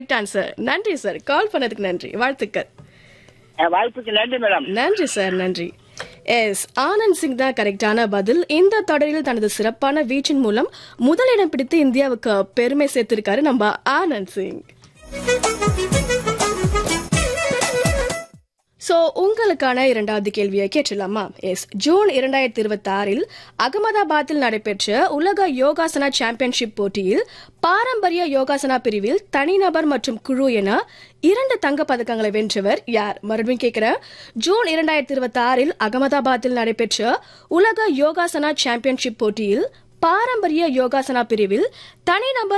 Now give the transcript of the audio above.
answer நன்றி sir call பண்ணதுக்கு நன்றி வாழ்த்துக்கள் அஹ் வாய்ப்புக்கு நன்றி மேடம் நன்றி சார் நன்றி எஸ் ஆனந்த் சிங் தான் கரெக்டான பதில் இந்த தொடரில் தனது சிறப்பான வீச்சின் மூலம் முதலிடம் பிடித்து இந்தியாவுக்கு பெருமை சேர்த்திருக்காரு நம்ம ஆனந்த் சிங் சோ உங்களுக்கான இரண்டாவது கேள்வியை கேட்டலாமா எஸ் ஜூன் இரண்டாயிரத்தி இருபத்தி ஆறில் அகமதாபாத்தில் நடைபெற்ற உலக யோகாசனா சாம்பியன்ஷிப் போட்டியில் பாரம்பரிய யோகாசனா பிரிவில் தனிநபர் மற்றும் குழு என இரண்டு தங்க பதக்கங்களை வென்றவர் யார் மறுபடியும் கேட்கிறேன் ஜூன் இரண்டாயிரத்தி இருபத்தி ஆறில் அகமதாபாத்தில் நடைபெற்ற உலக யோகாசனா சாம்பியன்ஷிப் போட்டியில் பாரம்பரிய யோகாசனா பிரிவில் தனிநபர்